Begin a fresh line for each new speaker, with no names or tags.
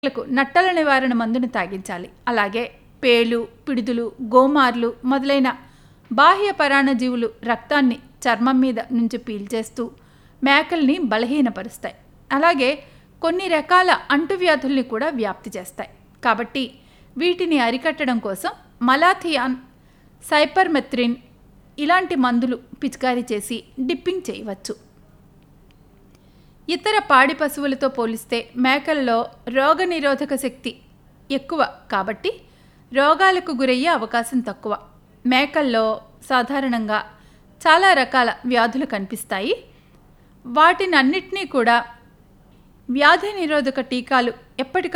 లకు నట్టల నివారణ మందును తాగించాలి అలాగే పేలు పిడుదులు గోమార్లు మొదలైన బాహ్య పరాన్నజీవులు రక్తాన్ని చర్మం మీద నుంచి పీల్చేస్తూ మేకల్ని బలహీనపరుస్తాయి అలాగే కొన్ని రకాల అంటువ్యాధుల్ని కూడా వ్యాప్తి చేస్తాయి కాబట్టి వీటిని అరికట్టడం కోసం మలాథియాన్ సైపర్మెత్రిన్ ఇలాంటి మందులు పిచికారీ చేసి డిప్పింగ్ చేయవచ్చు ఇతర పాడి పశువులతో పోలిస్తే మేకల్లో రోగనిరోధక శక్తి ఎక్కువ కాబట్టి రోగాలకు గురయ్యే అవకాశం తక్కువ మేకల్లో సాధారణంగా చాలా రకాల వ్యాధులు కనిపిస్తాయి వాటినన్నిటినీ కూడా వ్యాధి నిరోధక టీకాలు ఎప్పటికప్పుడు